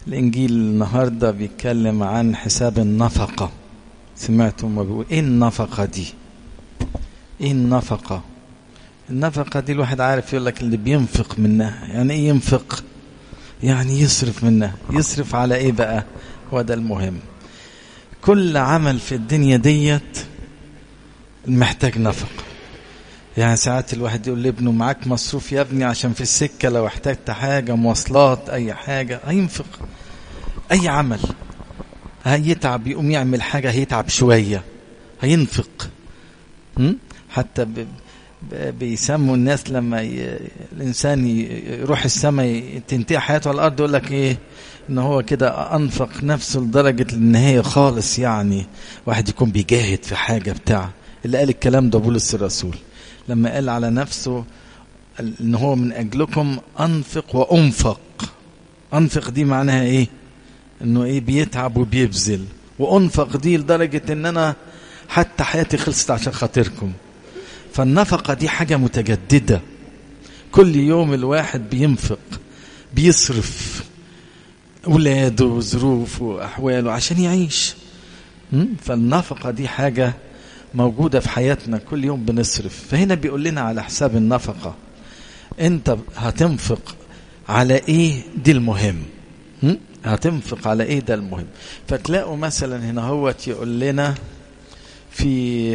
الإنجيل النهاردة بيتكلم عن حساب النفقة سمعتم ما بيقول إيه النفقة دي إيه النفقة النفقة دي الواحد عارف يقول لك اللي بينفق منها يعني إيه ينفق يعني يصرف منها يصرف على إيه بقى هو ده المهم كل عمل في الدنيا ديت محتاج نفقة يعني ساعات الواحد يقول لابنه معاك مصروف يا ابني عشان في السكة لو احتجت حاجة مواصلات أي حاجة هينفق أي عمل هيتعب يقوم يعمل حاجة هيتعب شوية هينفق حتى ب... بيسموا الناس لما ي... الإنسان يروح السماء تنتهي حياته على الأرض يقول لك إيه إن هو كده أنفق نفسه لدرجة النهاية خالص يعني واحد يكون بيجاهد في حاجة بتاع اللي قال الكلام ده بولس الرسول لما قال على نفسه ان هو من اجلكم انفق وانفق انفق دي معناها ايه انه ايه بيتعب وبيبذل وانفق دي لدرجة ان انا حتى حياتي خلصت عشان خاطركم فالنفقة دي حاجة متجددة كل يوم الواحد بينفق بيصرف ولاده وظروفه وأحواله عشان يعيش فالنفقة دي حاجة موجودة في حياتنا كل يوم بنصرف فهنا بيقول لنا على حساب النفقة انت هتنفق على ايه دي المهم هتنفق على ايه ده المهم فتلاقوا مثلا هنا هو يقول لنا في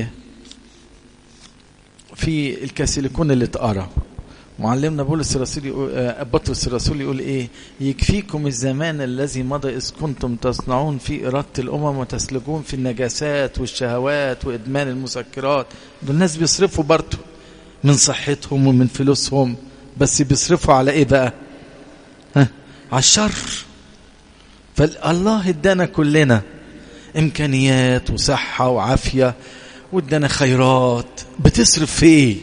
في الكاسيليكون اللي اتقرا معلمنا بولس الرسول يقول بطرس الرسول يقول ايه يكفيكم الزمان الذي مضى اذ كنتم تصنعون في اراده الامم وتسلكون في النجاسات والشهوات وادمان المسكرات دول الناس بيصرفوا برضه من صحتهم ومن فلوسهم بس بيصرفوا على ايه بقى ها على الشر فالله ادانا كلنا امكانيات وصحه وعافيه وادانا خيرات بتصرف في ايه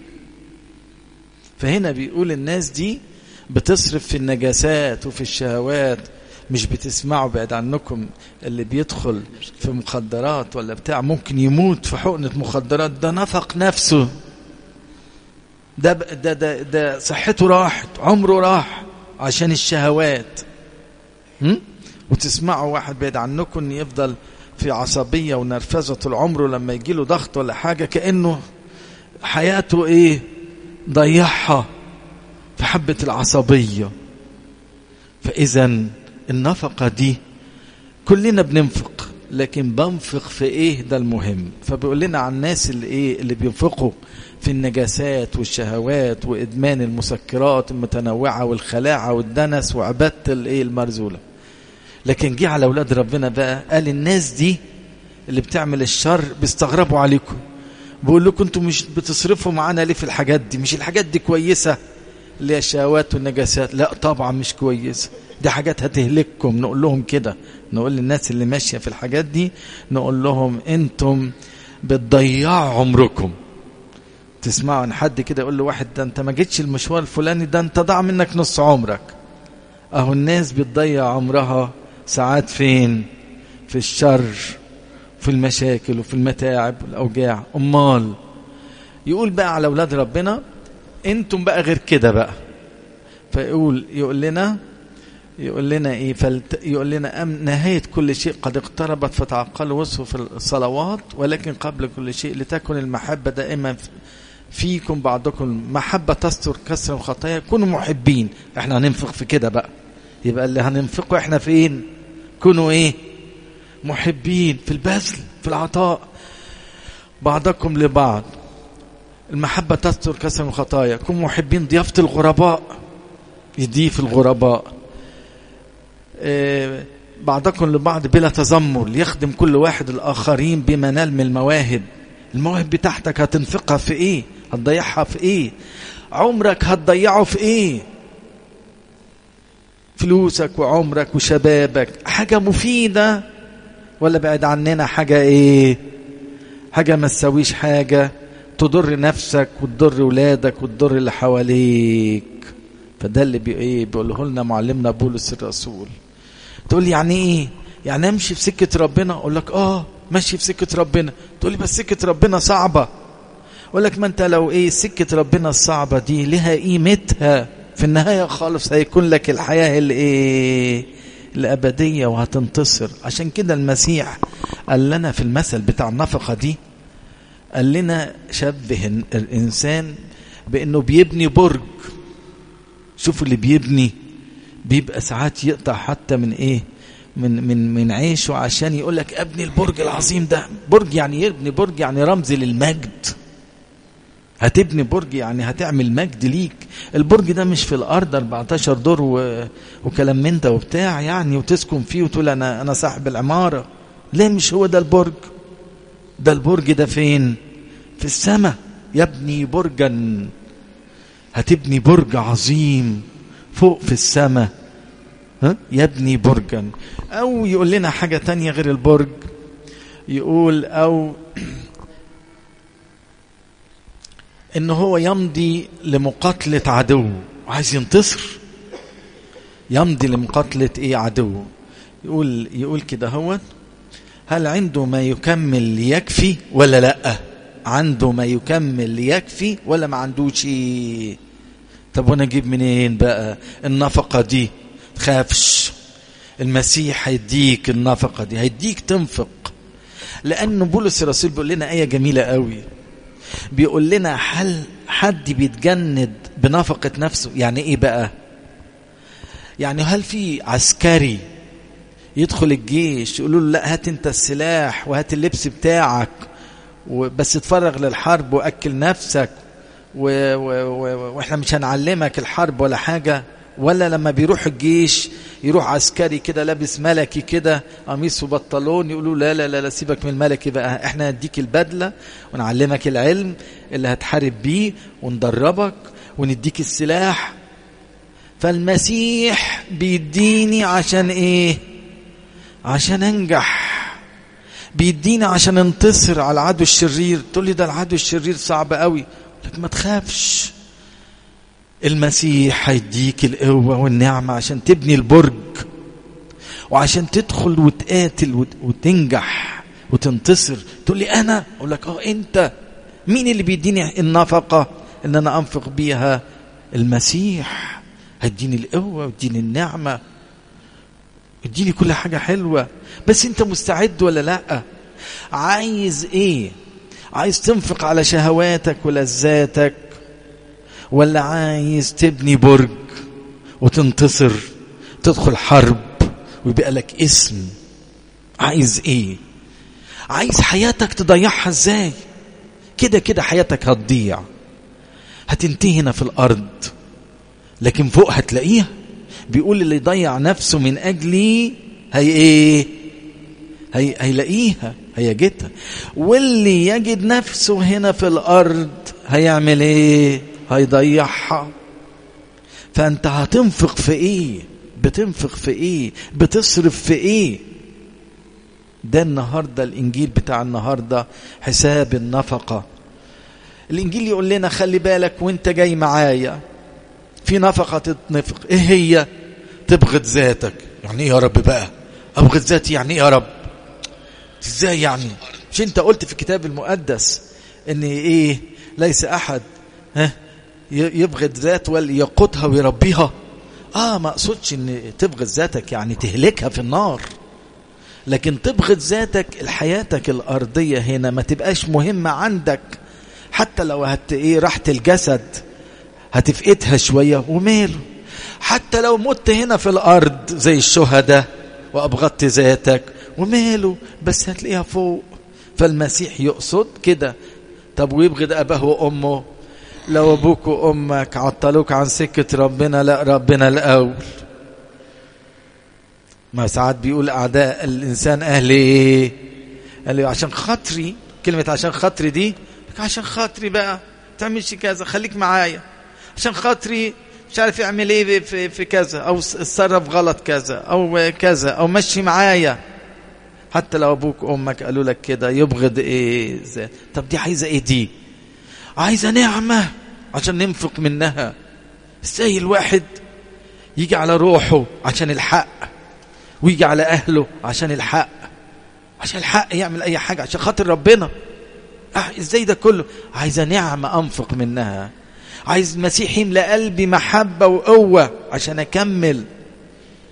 فهنا بيقول الناس دي بتصرف في النجاسات وفي الشهوات مش بتسمعوا بعد عنكم اللي بيدخل في مخدرات ولا بتاع ممكن يموت في حقنة مخدرات ده نفق نفسه ده ده ده, ده صحته راحت عمره راح عشان الشهوات م? وتسمعوا واحد بعد عنكم ان يفضل في عصبية ونرفزة طول عمره لما يجي له ضغط ولا حاجة كأنه حياته ايه ضيعها في حبة العصبية فإذا النفقة دي كلنا بننفق لكن بنفق في ايه ده المهم فبيقول لنا عن الناس اللي ايه اللي بينفقوا في النجاسات والشهوات وادمان المسكرات المتنوعه والخلاعه والدنس وعباده الايه المرزوله لكن جه على اولاد ربنا بقى قال الناس دي اللي بتعمل الشر بيستغربوا عليكم بقول لكم انتوا مش بتصرفوا معانا ليه في الحاجات دي مش الحاجات دي كويسه اللي هي الشهوات والنجاسات لا طبعا مش كويسه دي حاجات هتهلككم نقول لهم كده نقول للناس اللي ماشيه في الحاجات دي نقول لهم انتم بتضيعوا عمركم تسمعوا عن حد كده يقول له واحد ده انت ما جيتش المشوار الفلاني ده انت ضاع منك نص عمرك اهو الناس بتضيع عمرها ساعات فين في الشر في المشاكل وفي المتاعب والاوجاع امال يقول بقى على اولاد ربنا انتم بقى غير كده بقى فيقول يقول لنا يقول لنا ايه فلت يقول لنا أم نهايه كل شيء قد اقتربت فتعقلوا وصفوا في الصلوات ولكن قبل كل شيء لتكن المحبه دائما فيكم بعضكم محبه تستر كسر الخطايا كونوا محبين احنا هننفق في كده بقى يبقى اللي هننفقه احنا فين كونوا ايه محبين في البذل في العطاء بعضكم لبعض المحبة تستر كسر الخطايا كونوا محبين ضيافة الغرباء يضيف الغرباء إيه بعضكم لبعض بلا تذمر ليخدم كل واحد الآخرين بما نال من المواهب المواهب بتاعتك هتنفقها في ايه هتضيعها في ايه عمرك هتضيعه في ايه فلوسك وعمرك وشبابك حاجة مفيدة ولا بعد عننا حاجة ايه حاجة ما تسويش حاجة تضر نفسك وتضر ولادك وتضر اللي حواليك فده اللي بي ايه بيقوله لنا معلمنا بولس الرسول تقول لي يعني ايه يعني امشي في سكة ربنا اقول لك اه ماشي في سكة ربنا تقول لي بس سكة ربنا صعبة اقول لك ما انت لو ايه سكة ربنا الصعبة دي لها قيمتها في النهاية خالص هيكون لك الحياة الايه الأبدية وهتنتصر عشان كده المسيح قال لنا في المثل بتاع النفقة دي قال لنا شبه الإنسان بأنه بيبني برج شوفوا اللي بيبني بيبقى ساعات يقطع حتى من ايه من من من عيشه عشان يقول لك ابني البرج العظيم ده برج يعني يبني برج يعني رمز للمجد هتبني برج يعني هتعمل مجد ليك البرج ده مش في الارض 14 دور و... وكلام من ده وبتاع يعني وتسكن فيه وتقول انا انا صاحب العماره ليه مش هو ده البرج ده البرج ده فين في السماء يبني برجا هتبني برج عظيم فوق في السماء ها؟ يبني برجا او يقول لنا حاجة تانية غير البرج يقول او ان هو يمضي لمقاتلة عدو عايز ينتصر يمضي لمقاتلة ايه عدو يقول يقول كده هو هل عنده ما يكمل ليكفي ولا لا عنده ما يكمل ليكفي ولا ما عندوش طب وانا اجيب منين بقى النفقة دي تخافش المسيح هيديك النفقة دي هيديك تنفق لأن بولس الرسول بيقول لنا آية جميلة قوي بيقول لنا هل حد بيتجند بنفقة نفسه يعني ايه بقى يعني هل في عسكري يدخل الجيش يقولوا له لا هات انت السلاح وهات اللبس بتاعك بس تفرغ للحرب واكل نفسك و و و واحنا مش هنعلمك الحرب ولا حاجه ولا لما بيروح الجيش يروح عسكري كده لابس ملكي كده قميص وبنطلون يقولوا لا لا لا لا سيبك من الملكي بقى احنا نديك البدله ونعلمك العلم اللي هتحارب بيه وندربك ونديك السلاح فالمسيح بيديني عشان ايه عشان انجح بيديني عشان انتصر على العدو الشرير تقول لي ده العدو الشرير صعب قوي لك ما تخافش المسيح هيديك القوة والنعمة عشان تبني البرج وعشان تدخل وتقاتل وتنجح وتنتصر تقول لي أنا أقول لك أه أنت مين اللي بيديني النفقة إن أنا أنفق بيها المسيح هيديني القوة ويديني النعمة يديني كل حاجة حلوة بس أنت مستعد ولا لأ عايز إيه عايز تنفق على شهواتك ولذاتك ولا عايز تبني برج وتنتصر تدخل حرب ويبقى لك اسم عايز ايه عايز حياتك تضيعها ازاي كده كده حياتك هتضيع هتنتهي هنا في الارض لكن فوق هتلاقيها بيقول اللي يضيع نفسه من اجلي هي ايه هي هيلاقيها هيجدها واللي يجد نفسه هنا في الارض هيعمل ايه هيضيعها فانت هتنفق في ايه بتنفق في ايه بتصرف في ايه ده النهارده الانجيل بتاع النهارده حساب النفقه الانجيل يقول لنا خلي بالك وانت جاي معايا في نفقه تتنفق ايه هي تبغض ذاتك يعني ايه يا رب بقى ابغض ذاتي يعني ايه يا رب ازاي يعني مش انت قلت في الكتاب المقدس ان ايه ليس احد ها يبغض ذات وليقودها ويربيها اه ما اقصدش ان تبغض ذاتك يعني تهلكها في النار لكن تبغض ذاتك حياتك الارضيه هنا ما تبقاش مهمه عندك حتى لو هت ايه راحه الجسد هتفقدها شويه وماله حتى لو مت هنا في الارض زي الشهداء وابغضت ذاتك وماله بس هتلاقيها فوق فالمسيح يقصد كده طب ويبغض اباه وامه لو ابوك وامك عطلوك عن سكه ربنا لا ربنا الاول ما ساعات بيقول اعداء الانسان اهل ايه قال عشان خاطري كلمه عشان خاطري دي عشان خاطري بقى تعملش كذا خليك معايا عشان خاطري مش عارف يعمل ايه في, في كذا او اتصرف غلط كذا او كذا او مشي معايا حتى لو ابوك وامك قالوا لك كده يبغض ايه زي. طب دي عايزه ايه دي عايزه نعمه عشان ننفق منها ازاي الواحد يجي على روحه عشان الحق ويجي على اهله عشان الحق عشان الحق يعمل اي حاجه عشان خاطر ربنا اه ازاي ده كله عايزه نعمه انفق منها عايز المسيح يملى قلبي محبه وقوه عشان اكمل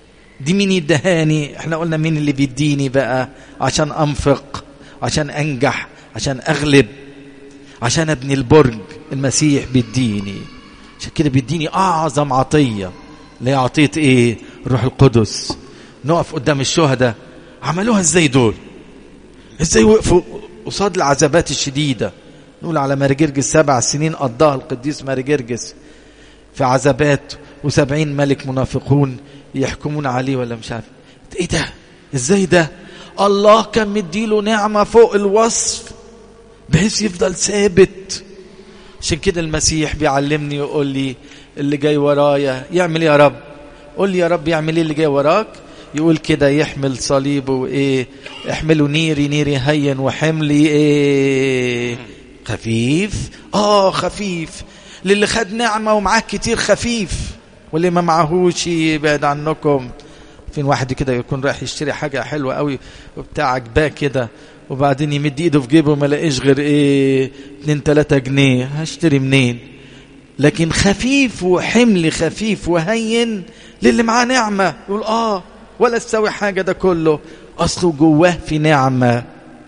دي مين يدهاني احنا قلنا مين اللي بيديني بقى عشان انفق عشان انجح عشان اغلب عشان ابني البرج المسيح بيديني عشان كده بيديني اعظم عطيه اللي هي عطيه ايه الروح القدس نقف قدام الشهداء عملوها ازاي دول ازاي وقفوا قصاد العذابات الشديده نقول على ماري جرجس سبع سنين قضاها القديس ماري جرجس في عذابات وسبعين ملك منافقون يحكمون عليه ولا مش عارف ايه ده ازاي ده الله كان مديله نعمة فوق الوصف بحيث يفضل ثابت عشان كده المسيح بيعلمني يقول لي اللي جاي ورايا يعمل ايه يا رب قول لي يا رب يعمل ايه اللي جاي وراك يقول كده يحمل صليبه وايه احملوا نيري نيري هين وحملي ايه خفيف اه خفيف للي خد نعمة ومعاه كتير خفيف واللي ما معهوش يبعد عنكم فين واحد كده يكون رايح يشتري حاجة حلوة قوي وبتاع عجباه كده وبعدين يمد ايده في جيبه ما لاقيش غير ايه 2 3 جنيه هشتري منين لكن خفيف وحمل خفيف وهين للي معاه نعمة يقول اه ولا تسوي حاجة ده كله اصله جواه في نعمة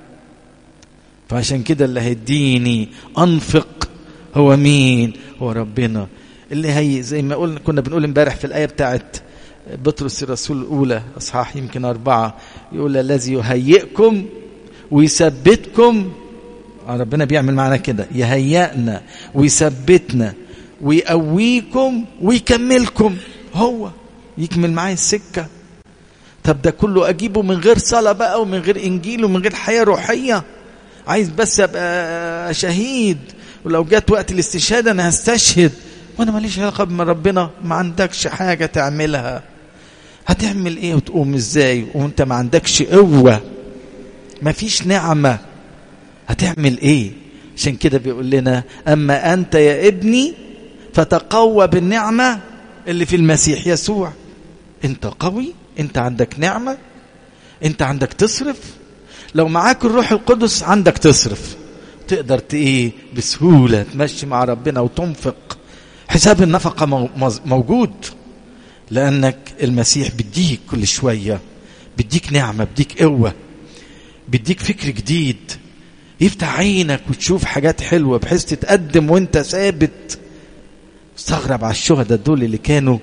فعشان كده اللي هيديني انفق هو مين هو ربنا اللي هي زي ما قلنا كنا بنقول امبارح في الآية بتاعت بطرس الرسول الأولى أصحاح يمكن أربعة يقول الذي يهيئكم ويثبتكم ربنا بيعمل معنا كده يهيئنا ويثبتنا ويقويكم ويكملكم هو يكمل معايا السكة طب ده كله أجيبه من غير صلاة بقى ومن غير إنجيل ومن غير حياة روحية عايز بس أبقى شهيد ولو جت وقت الاستشهاد أنا هستشهد وانا ماليش علاقه من ربنا ما عندكش حاجه تعملها هتعمل ايه وتقوم ازاي وانت ما عندكش قوه ما فيش نعمه هتعمل ايه عشان كده بيقول لنا اما انت يا ابني فتقوى بالنعمه اللي في المسيح يسوع انت قوي انت عندك نعمه انت عندك تصرف لو معاك الروح القدس عندك تصرف تقدر ايه بسهوله تمشي مع ربنا وتنفق حساب النفقة موجود لأنك المسيح بيديك كل شوية بيديك نعمة بيديك قوة بيديك فكر جديد يفتح عينك وتشوف حاجات حلوة بحيث تتقدم وانت ثابت استغرب على الشهداء دول اللي كانوا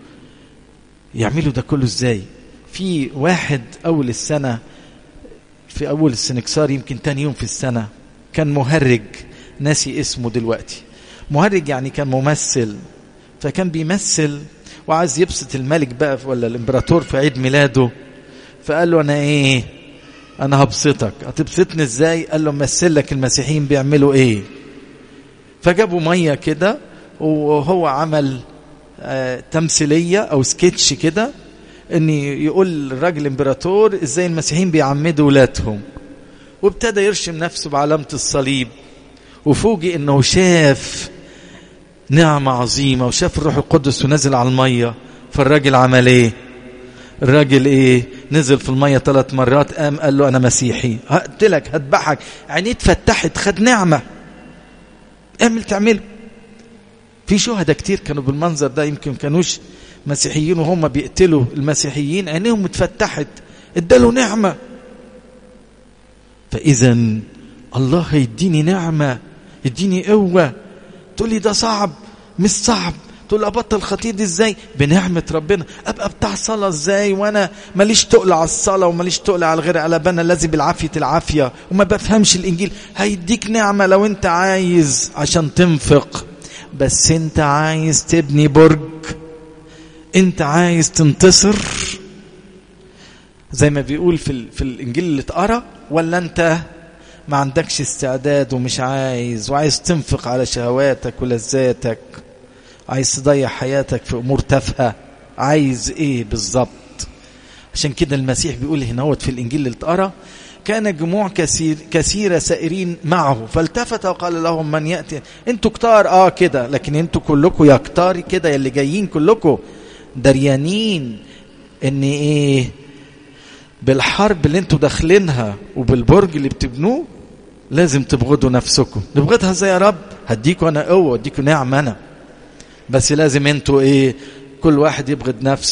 يعملوا ده كله ازاي في واحد أول السنة في أول السنكسار يمكن تاني يوم في السنة كان مهرج ناسي اسمه دلوقتي مهرج يعني كان ممثل فكان بيمثل وعايز يبسط الملك بقى ولا الامبراطور في عيد ميلاده فقال له انا ايه انا هبسطك هتبسطني ازاي قال له مثل لك المسيحيين بيعملوا ايه فجابوا ميه كده وهو عمل آه تمثيليه او سكتش كده ان يقول الراجل امبراطور ازاي المسيحيين بيعمدوا ولادهم وابتدى يرشم نفسه بعلامه الصليب وفوجئ انه شاف نعمة عظيمة وشاف الروح القدس ونزل على المية فالراجل عمل ايه الراجل ايه نزل في المية ثلاث مرات قام قال له انا مسيحي هقتلك هذبحك عينيه اتفتحت خد نعمة اعمل تعمله في شهداء كتير كانوا بالمنظر ده يمكن كانوش مسيحيين وهم بيقتلوا المسيحيين عينيهم اتفتحت اداله نعمة فاذا الله هيديني نعمة يديني قوة تقول لي ده صعب مش صعب تقول ابطل خطير دي ازاي بنعمة ربنا ابقى بتاع صلاة ازاي وانا ماليش تقل على الصلاة وماليش تقل على الغير على بنا الذي بالعافية العافية وما بفهمش الانجيل هيديك نعمة لو انت عايز عشان تنفق بس انت عايز تبني برج انت عايز تنتصر زي ما بيقول في, في الانجيل اللي اتقرا ولا انت ما عندكش استعداد ومش عايز وعايز تنفق على شهواتك ولذاتك عايز تضيع حياتك في امور تافهه عايز ايه بالظبط عشان كده المسيح بيقول هنا في الانجيل اللي اتقرا كان جموع كثير كثيره سائرين معه فالتفت وقال لهم من ياتي انتوا كتار اه كده لكن انتوا كلكم يا كتار كده يا اللي جايين كلكم دريانين ان ايه بالحرب اللي انتوا داخلينها وبالبرج اللي بتبنوه لازم تبغضوا نفسكم نبغضها ازاي يا رب هديكوا انا قوه واديكوا نعمه انا بس لازم انتوا ايه كل واحد يبغض نفسه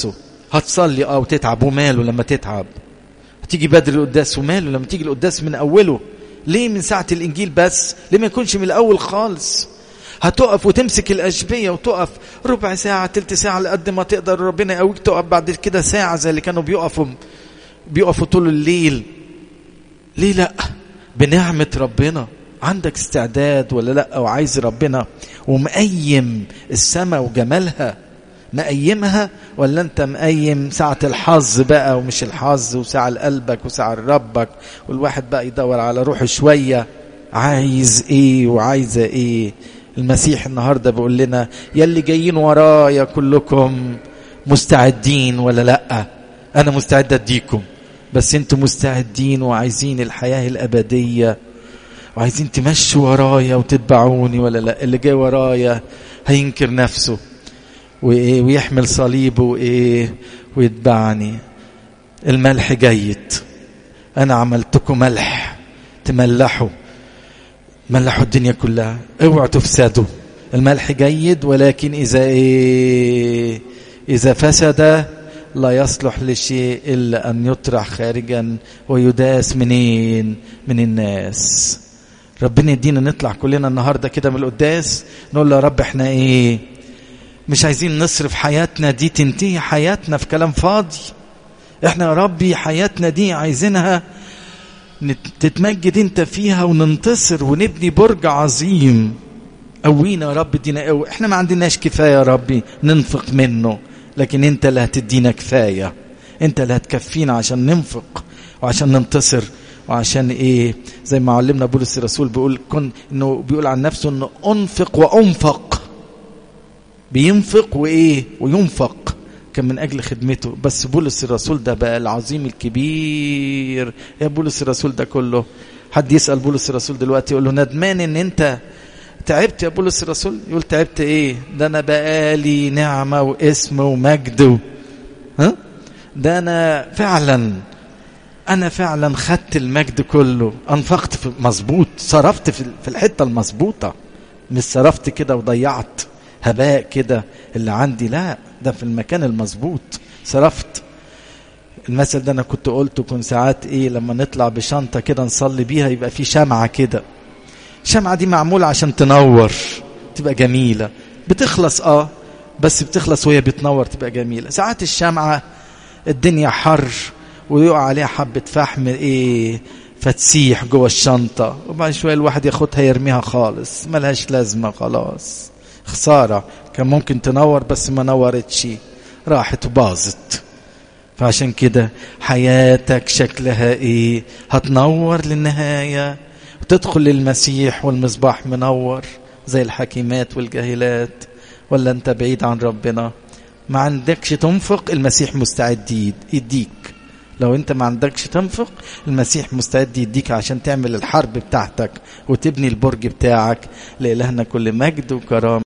هتصلي اه وتتعب وماله لما تتعب هتيجي بدري القداس وماله لما تيجي القداس من اوله ليه من ساعة الانجيل بس ليه ما يكونش من الاول خالص هتقف وتمسك الاشبية وتقف ربع ساعة تلت ساعة على قد ما تقدر ربنا يقويك تقف بعد كده ساعة زي اللي كانوا بيقفوا بيقفوا طول الليل ليه لا بنعمة ربنا عندك استعداد ولا لا وعايز ربنا ومقيم السماء وجمالها مقيمها ولا انت مقيم ساعة الحظ بقى ومش الحظ وساعة لقلبك وساعة لربك والواحد بقى يدور على روحه شوية عايز ايه وعايزة ايه المسيح النهاردة بيقول لنا يلي جايين ورايا كلكم مستعدين ولا لا انا مستعد اديكم بس انتوا مستعدين وعايزين الحياة الابدية وعايزين تمشوا ورايا وتتبعوني ولا لا اللي جاي ورايا هينكر نفسه وايه ويحمل صليبه وايه ويتبعني الملح جيد انا عملتكم ملح تملحوا ملحوا الدنيا كلها اوعوا تفسدوا الملح جيد ولكن اذا ايه اذا فسد لا يصلح لشيء الا ان يطرح خارجا ويداس منين من الناس ربنا يدينا نطلع كلنا النهارده كده من القداس نقول له يا رب احنا ايه مش عايزين نصرف حياتنا دي تنتهي حياتنا في كلام فاضي احنا يا ربي حياتنا دي عايزينها تتمجد انت فيها وننتصر ونبني برج عظيم قوينا يا رب ادينا قوي احنا ما عندناش كفايه يا ربي ننفق منه لكن انت اللي هتدينا كفايه انت اللي هتكفينا عشان ننفق وعشان ننتصر وعشان ايه زي ما علمنا بولس الرسول بيقول كن انه بيقول عن نفسه انه انفق وانفق بينفق وايه وينفق كان من اجل خدمته بس بولس الرسول ده بقى العظيم الكبير يا بولس الرسول ده كله حد يسال بولس الرسول دلوقتي يقول له ندمان ان انت تعبت يا بولس الرسول يقول تعبت ايه ده انا بقالي نعمه واسم ومجد ها ده انا فعلا انا فعلا خدت المجد كله انفقت في مظبوط صرفت في الحته المظبوطه مش صرفت كده وضيعت هباء كده اللي عندي لا ده في المكان المظبوط صرفت المثل ده انا كنت قلته كنت ساعات ايه لما نطلع بشنطه كده نصلي بيها يبقى في شمعه كده الشمعه دي معموله عشان تنور تبقى جميله بتخلص اه بس بتخلص وهي بتنور تبقى جميله ساعات الشمعه الدنيا حر ويقع عليها حبه فحم ايه فتسيح جوه الشنطه وبعد شويه الواحد ياخدها يرميها خالص ملهاش لازمه خلاص خسارة كان ممكن تنور بس ما نورتش راحت وباظت فعشان كده حياتك شكلها ايه هتنور للنهاية وتدخل للمسيح والمصباح منور زي الحكيمات والجاهلات ولا انت بعيد عن ربنا ما عندكش تنفق المسيح مستعد يديك لو انت ما عندكش تنفق المسيح مستعد يديك عشان تعمل الحرب بتاعتك وتبني البرج بتاعك لإلهنا كل مجد وكرامة